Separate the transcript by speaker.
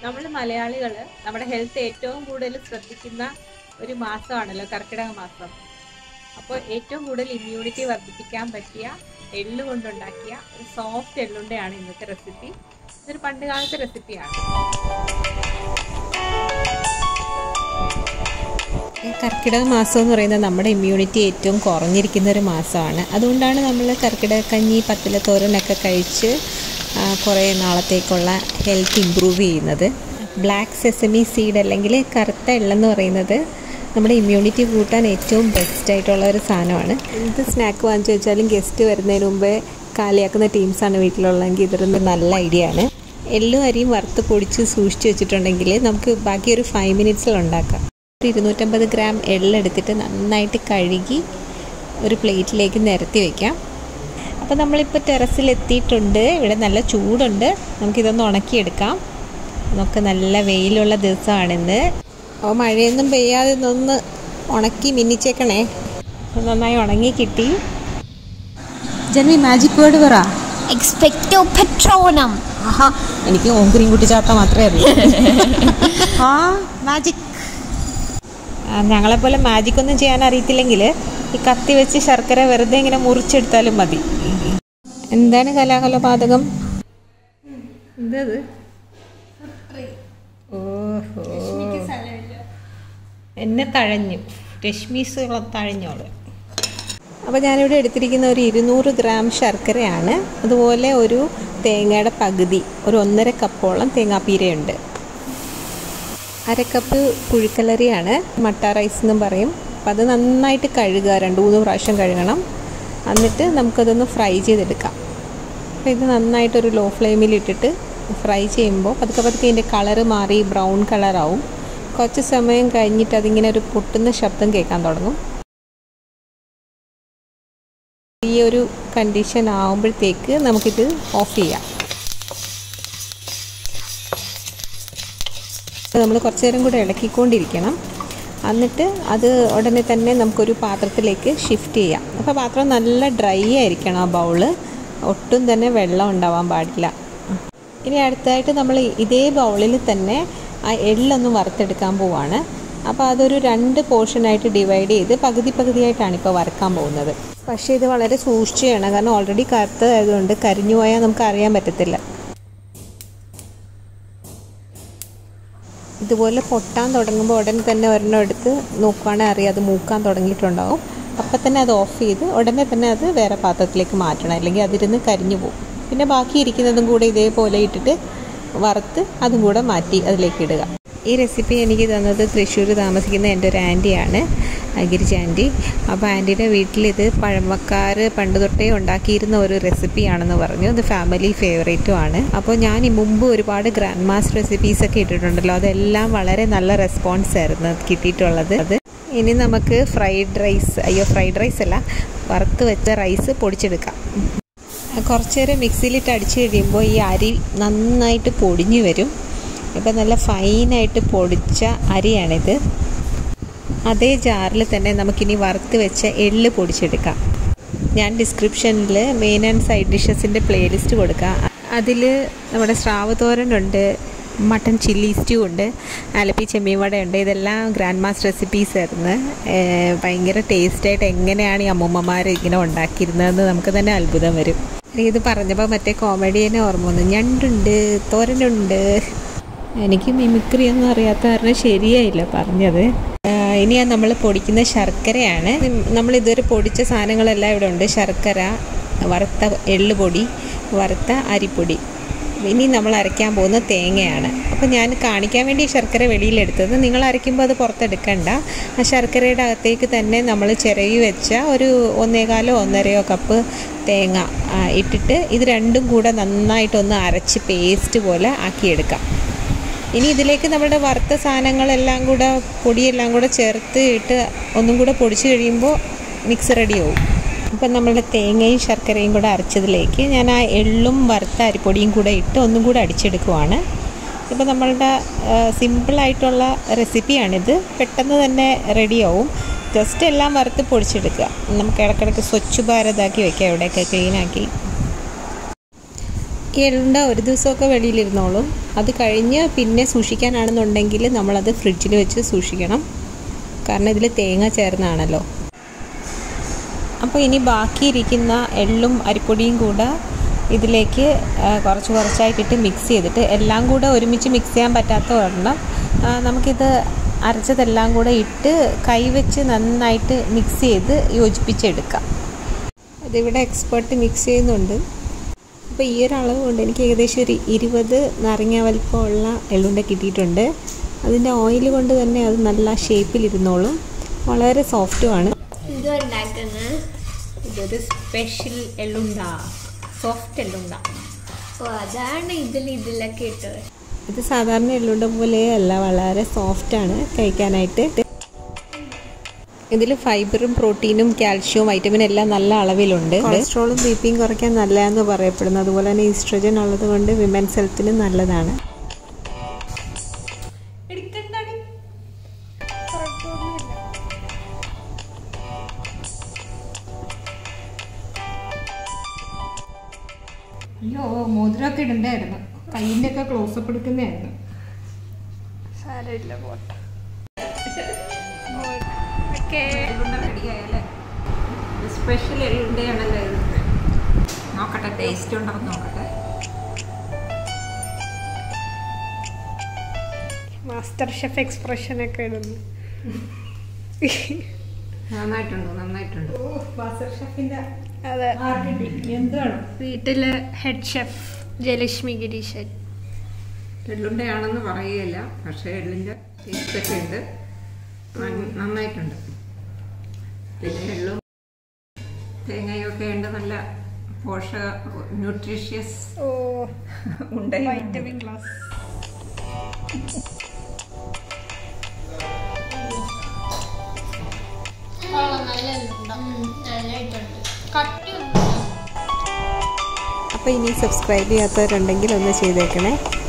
Speaker 1: നമ്മൾ മലയാളികൾ നമ്മുടെ ഹെൽത്ത് ഏറ്റവും കൂടുതൽ ശ്രദ്ധിക്കുന്ന ഒരു മാസമാണല്ലോ കർക്കിടക മാസം അപ്പോൾ ഏറ്റവും കൂടുതൽ ഇമ്മ്യൂണിറ്റി വർദ്ധിപ്പിക്കാൻ പറ്റിയ എള്ള് കൊണ്ടുണ്ടാക്കിയ ഒരു സോഫ്റ്റ് എള്ളുണ്ടയാണ് ഇന്നത്തെ റെസിപ്പി ഇതൊരു പണ്ട് കാലത്തെ റെസിപ്പിയാണ്
Speaker 2: ഈ കർക്കിടക മാസം എന്ന് പറയുന്നത് നമ്മുടെ ഇമ്മ്യൂണിറ്റി ഏറ്റവും കുറഞ്ഞിരിക്കുന്ന ഒരു മാസമാണ് അതുകൊണ്ടാണ് നമ്മൾ കർക്കിടക കഞ്ഞി പത്തില തോരനൊക്കെ കഴിച്ച് ആ, കുറേ നാളത്തേക്കുള്ള ഹെൽത്ത് ഇമ്പ്രൂവ് ചെയ്യുന്നത് ബ്ലാക്ക് സെസമി സീഡ് അല്ലെങ്കിൽ കറുത്ത എള്ളെന്ന് പറയുന്നത് നമ്മുടെ ഇമ്മ്യൂണിറ്റി കൂട്ടാൻ ഏറ്റവും ബെസ്റ്റ് ആയിട്ടുള്ള ഒരു സാധനമാണ് എന്ത് സ്നാക്ക് വാങ്ങിച്ചു വെച്ചാലും ഗസ്റ്റ് വരുന്നതിന് മുമ്പേ കാലിയാക്കുന്ന ടീംസാണ് വീട്ടിലുള്ളതെങ്കിൽ ഇതൊരു നല്ല ഐഡിയ ആണ് എള്ളും അരിയും വറുത്ത് പൊടിച്ച് സൂക്ഷിച്ച് വെച്ചിട്ടുണ്ടെങ്കിൽ നമുക്ക് ബാക്കി ഒരു ഫൈവ് മിനിറ്റ്സിൽ ഉണ്ടാക്കാം ഒരു ഇരുന്നൂറ്റമ്പത് ഗ്രാം എള്ളെടുത്തിട്ട് നന്നായിട്ട് കഴുകി ഒരു പ്ലേറ്റിലേക്ക് നിരത്തി വയ്ക്കാം അപ്പോൾ നമ്മളിപ്പോൾ ടെറസിൽ എത്തിയിട്ടുണ്ട് ഇവിടെ നല്ല ചൂടുണ്ട് നമുക്കിതൊന്ന് ഉണക്കിയെടുക്കാം നമുക്ക് നല്ല വെയിലുള്ള ദിവസമാണിന്ന് അപ്പോൾ മഴയൊന്നും പെയ്യാതെ ഇതൊന്ന് ഉണക്കി മിന്നിച്ചേക്കണേ അപ്പോൾ നന്നായി ഉണങ്ങി കിട്ടി ജന്മി മാജിക് വേർഡ് പറ
Speaker 3: എക്സ്പെക്ടോ പെട്രോണം
Speaker 2: ആഹാ എനിക്ക് ഓങ്കുരിയും കുട്ടി ചാത്ത മാത്രമേ അറിയൂ ആ മാജിക് ഞങ്ങളെപ്പോലെ മാജിക് ഒന്നും ചെയ്യാൻ അറിയത്തില്ലെങ്കിൽ ഈ കത്തി വെച്ച് ശർക്കര വെറുതെ ഇങ്ങനെ മുറിച്ചെടുത്താലും മതി എന്താണ് കലാകലപാതകം
Speaker 1: എന്തത്
Speaker 2: ഓഹോ എന്നെ തഴഞ്ഞു രശ്മീസ് തഴഞ്ഞോള് അപ്പോൾ ഞാനിവിടെ എടുത്തിരിക്കുന്ന ഒരു ഇരുന്നൂറ് ഗ്രാം ശർക്കരയാണ് അതുപോലെ ഒരു തേങ്ങയുടെ പകുതി ഒരു ഒന്നര കപ്പോളം തേങ്ങാപ്പീരയുണ്ട് അരക്കപ്പ് പുഴുക്കലരിയാണ് മട്ട റൈസ് എന്നും പറയും അപ്പം അത് നന്നായിട്ട് കഴുകുക രണ്ട് മൂന്ന് പ്രാവശ്യം കഴുകണം എന്നിട്ട് നമുക്കതൊന്ന് ഫ്രൈ ചെയ്തെടുക്കാം അപ്പോൾ ഇത് നന്നായിട്ടൊരു ലോ ഫ്ലെയിമിൽ ഇട്ടിട്ട് ഫ്രൈ ചെയ്യുമ്പോൾ പതുക്കെ പതുക്കെ ഇതിൻ്റെ കളറ് മാറി ബ്രൗൺ കളറാവും കുറച്ച് സമയം കഴിഞ്ഞിട്ട് അതിങ്ങനെ ഒരു പൊട്ടുന്ന ശബ്ദം കേൾക്കാൻ തുടങ്ങും ഈ ഒരു കണ്ടീഷൻ ആകുമ്പോഴത്തേക്ക് നമുക്കിത് ഓഫ് ചെയ്യാം നമ്മൾ കുറച്ച് നേരം കൂടെ ഇളക്കിക്കൊണ്ടിരിക്കണം എന്നിട്ട് അത് ഉടനെ തന്നെ നമുക്കൊരു പാത്രത്തിലേക്ക് ഷിഫ്റ്റ് ചെയ്യാം അപ്പോൾ പാത്രം നല്ല ഡ്രൈ ആയിരിക്കണം ആ ബൗള് ഒട്ടും തന്നെ വെള്ളം ഉണ്ടാവാൻ പാടില്ല ഇനി അടുത്തായിട്ട് നമ്മൾ ഇതേ ബൗളിൽ തന്നെ ആ എള്ളൊന്ന് വറുത്തെടുക്കാൻ പോവാണ് അപ്പോൾ അതൊരു രണ്ട് പോർഷനായിട്ട് ഡിവൈഡ് ചെയ്ത് പകുതി പകുതിയായിട്ടാണ് ഇപ്പോൾ വറുക്കാൻ പോകുന്നത് പക്ഷേ ഇത് വളരെ സൂക്ഷിച്ച് ചെയ്യണം കാരണം ഓൾറെഡി കറുത്തതായതുകൊണ്ട് കരിഞ്ഞു പോയാൽ നമുക്ക് അറിയാൻ പറ്റത്തില്ല ഇതുപോലെ പൊട്ടാൻ തുടങ്ങുമ്പോൾ ഉടനെ തന്നെ ഒരെണ്ണം എടുത്ത് നോക്കുവാണെങ്കിൽ അറിയാം അത് മൂക്കാൻ തുടങ്ങിയിട്ടുണ്ടാവും അപ്പം തന്നെ അത് ഓഫ് ചെയ്ത് ഉടനെ തന്നെ അത് വേറെ പാത്രത്തിലേക്ക് മാറ്റണം അല്ലെങ്കിൽ അതിരുന്ന് കരിഞ്ഞു പോകും പിന്നെ ബാക്കി ഇരിക്കുന്നതും കൂടെ ഇതേപോലെ ഇട്ടിട്ട് വറുത്ത് അതും കൂടെ മാറ്റി അതിലേക്ക് ഇടുക ഈ റെസിപ്പി എനിക്ക് തന്നത് തൃശ്ശൂർ താമസിക്കുന്ന എൻ്റെ ഒരു ആൻറ്റിയാണ് ഗിരിജ ആൻറ്റി അപ്പോൾ ആൻറ്റിയുടെ വീട്ടിൽ ഇത് പഴമക്കാർ പണ്ട് തൊട്ടേ ഉണ്ടാക്കിയിരുന്ന ഒരു റെസിപ്പിയാണെന്ന് പറഞ്ഞു ഇത് ഫാമിലി ഫേവറേറ്റും ആണ് അപ്പോൾ ഞാൻ ഈ മുമ്പ് ഒരുപാട് ഗ്രാൻഡ് മാസ് റെസിപ്പീസ് ഒക്കെ ഇട്ടിട്ടുണ്ടല്ലോ അതെല്ലാം വളരെ നല്ല റെസ്പോൺസ് ആയിരുന്നു കിട്ടിയിട്ടുള്ളത് അത് ഇനി നമുക്ക് ഫ്രൈഡ് റൈസ് അയ്യോ ഫ്രൈഡ് റൈസ് അല്ല വറുത്ത് വെച്ച റൈസ് പൊടിച്ചെടുക്കാം കുറച്ച് നേരം മിക്സിയിലിട്ട് അടിച്ചു കഴിയുമ്പോൾ ഈ അരി നന്നായിട്ട് പൊടിഞ്ഞു വരും ഇപ്പം നല്ല ഫൈനായിട്ട് പൊടിച്ച അരിയാണിത് അതേ ജാറിൽ തന്നെ നമുക്കിനി വറുത്ത് വെച്ച എള്ള് പൊടിച്ചെടുക്കാം ഞാൻ ഡിസ്ക്രിപ്ഷനിൽ മെയിൻ ആൻഡ് സൈഡ് ഡിഷസിൻ്റെ പ്ലേലിസ്റ്റ് കൊടുക്കാം അതിൽ നമ്മുടെ സ്രാവ് തോരനുണ്ട് മട്ടൻ ചില്ലി സ്റ്റൂ ഉണ്ട് ആലപ്പി ചെമ്മീൻ വട ഉണ്ട് ഇതെല്ലാം ഗ്രാൻഡ് മാസ് റെസിപ്പീസ് ആയിരുന്നു ഏഹ് ഭയങ്കര ടേസ്റ്റായിട്ട് എങ്ങനെയാണ് ഈ അമ്മൂമ്മമാർ ഇങ്ങനെ ഉണ്ടാക്കിയിരുന്നതെന്ന് നമുക്ക് തന്നെ അത്ഭുതം വരും ഇത് പറഞ്ഞപ്പോൾ മറ്റേ കോമഡിയനെ ഓർമ്മ വന്നു ഞണ്ടുണ്ട് തോരനുണ്ട് എനിക്ക് മിമിക്രി ഒന്നും അറിയാത്ത കാരണം ശരിയായില്ല പറഞ്ഞത് ആഹ് ഇനി നമ്മൾ പൊടിക്കുന്ന ശർക്കരയാണ് നമ്മൾ ഇതുവരെ പൊടിച്ച സാധനങ്ങളെല്ലാം ഇവിടെ ഉണ്ട് ശർക്കര വറുത്ത എള്ളുപൊടി വറുത്ത അരിപ്പൊടി ഇനി നമ്മൾ അരയ്ക്കാൻ പോകുന്ന തേങ്ങയാണ് അപ്പോൾ ഞാൻ കാണിക്കാൻ വേണ്ടി ഈ ശർക്കര വെളിയിലെടുത്തത് നിങ്ങൾ അരയ്ക്കുമ്പോൾ അത് പുറത്തെടുക്കണ്ട ആ ശർക്കരയുടെ അകത്തേക്ക് തന്നെ നമ്മൾ ചിരവി വെച്ച ഒരു ഒന്നേകാലോ ഒന്നരയോ കപ്പ് തേങ്ങ ആ, ഇട്ടിട്ട് ഇത് രണ്ടും കൂടെ നന്നായിട്ടൊന്ന് അരച്ച് പേസ്റ്റ് പോലെ ആക്കിയെടുക്കാം ഇനി ഇതിലേക്ക് നമ്മുടെ വറുത്ത സാധനങ്ങളെല്ലാം കൂടെ പൊടിയെല്ലാം കൂടെ ചേർത്ത് ഇട്ട് ഒന്നും കൂടെ പൊടിച്ച് കഴിയുമ്പോൾ മിക്സ് റെഡിയാവും ഇപ്പം നമ്മളുടെ തേങ്ങയും ശർക്കരയും കൂടെ അരച്ചതിലേക്ക് ഞാൻ ആ എള്ളും വറുത്ത അരിപ്പൊടിയും കൂടെ ഇട്ട് ഒന്നും കൂടെ അടിച്ചെടുക്കുവാണ് ഇപ്പം നമ്മളുടെ സിമ്പിളായിട്ടുള്ള റെസിപ്പിയാണിത് പെട്ടെന്ന് തന്നെ റെഡിയാവും ജസ്റ്റ് എല്ലാം വറുത്ത് പൊടിച്ചെടുക്കുക നമുക്ക് ഇടയ്ക്കിടയ്ക്ക് സ്വച്ഛ് ഭാരതാക്കി വെക്കാം ഇവിടെയൊക്കെ ക്ലീനാക്കി ഈ എള്ളുണ്ട ഒരു ദിവസമൊക്കെ വെളിയിലിരുന്നോളും അത് കഴിഞ്ഞ് പിന്നെ സൂക്ഷിക്കാനാണെന്നുണ്ടെങ്കിൽ നമ്മളത് ഫ്രിഡ്ജിൽ വെച്ച് സൂക്ഷിക്കണം കാരണം ഇതിൽ തേങ്ങ ചേർന്നാണല്ലോ അപ്പോൾ ഇനി ബാക്കിയിരിക്കുന്ന എള്ളും അരിപ്പൊടിയും കൂടെ ഇതിലേക്ക് ആ, കുറച്ച് കുറച്ചായിട്ടിട്ട് മിക്സ് ചെയ്തിട്ട് എല്ലാം കൂടെ ഒരുമിച്ച് മിക്സ് ചെയ്യാൻ പറ്റാത്ത ഒരെണ്ണം ആ, നമുക്കിത് അരച്ചതെല്ലാം കൂടെ ഇട്ട് കൈവച്ച് നന്നായിട്ട് മിക്സ് ചെയ്ത് യോജിപ്പിച്ചെടുക്കാം അതിവിടെ എക്സ്പേർട്ട് മിക്സ് ചെയ്യുന്നുണ്ട് അപ്പോൾ ഈ ഒരു അളവ് കൊണ്ട് എനിക്ക് ഏകദേശം ഒരു ഇരുപത് നാരങ്ങ വലിപ്പമുള്ള എള്ളുണ്ട കിട്ടിയിട്ടുണ്ട് അതിൻ്റെ ഓയിൽ കൊണ്ട് തന്നെ അത് നല്ല ഷേപ്പിലിരുന്നോളും വളരെ സോഫ്റ്റുമാണ്
Speaker 3: ഇത് ഉണ്ടാക്കുന്നത്
Speaker 1: ഇതൊരു സ്പെഷ്യൽ എള്ളുണ്ട സോഫ്റ്റ് എള്ളുണ്ട
Speaker 3: ഓ അതാണ് ഇതിൽ ഇതിലൊക്കെ ഇട്ടത്
Speaker 2: ഇത് സാധാരണ എള്ളുണ്ട പോലെയല്ല വളരെ സോഫ്റ്റാണ് കഴിക്കാനായിട്ട് ഇതിൽ ഫൈബറും പ്രോട്ടീനും കാൽഷ്യവും വൈറ്റമിനും എല്ലാം നല്ല അളവിലുണ്ട് കൊളസ്ട്രോളും ബി പിയും കുറയ്ക്കാൻ നല്ലതെന്ന് പറയപ്പെടുന്നു അതുപോലെ തന്നെ ഈസ്ട്രജൻ ഉള്ളത് കൊണ്ട് വിമൻസ് ഹെൽത്തിന് നല്ലതാണ്
Speaker 1: എടുക്കണ്ടാടി അയ്യോ മോതിരമൊക്കെ ഇടണ്ടായിരുന്നു കയ്യിൻ്റെ ഒക്കെ ക്ലോസപ്പ് എടുക്കുന്നതായിരുന്നു
Speaker 3: സാരമില്ല പോട്ടെ
Speaker 1: റെഡിയായല്ലേ സ്പെഷ്യൽ എള്ളുണ്ടയാണല്ലോ ഇത് നോക്കട്ടെ ടേസ്റ്റ് ഉണ്ടോ എന്ന് നോക്കട്ടെ
Speaker 4: മാസ്റ്റർ ഷെഫ് എക്സ്പ്രഷൻ ഒക്കെ ഇടുന്നു
Speaker 1: നന്നായിട്ടുണ്ട് നന്നായിട്ടുണ്ട്
Speaker 4: മാസ്റ്റർ ഷെഫിന്റെ അതെ
Speaker 1: എന്താണ്
Speaker 4: വീട്ടിലെ ഹെഡ് ഷെഫ് ജയലക്ഷ്മി ഗിരീശൻ
Speaker 1: എള്ളുണ്ടയാണെന്ന് പറയുകയില്ല പക്ഷേ എള്ളിൻ്റെ ടേസ്റ്റ് ഒക്കെ ഉണ്ട് നന്ന- നന്നായിട്ടുണ്ട് പിന്നെ എള്ളും തേങ്ങയും ഒക്കെ ഉണ്ട് നല്ല പോഷക ന്യൂട്രീഷ്യസ്
Speaker 4: ഓ
Speaker 1: ഉണ്ട്
Speaker 4: വൈറ്റമിൻ ക്ലാസ്
Speaker 2: അപ്പോൾ ഇനി സബ്സ്ക്രൈബ് ചെയ്യാത്തവരുണ്ടെങ്കിൽ ഒന്ന് ചെയ്തേക്കണേ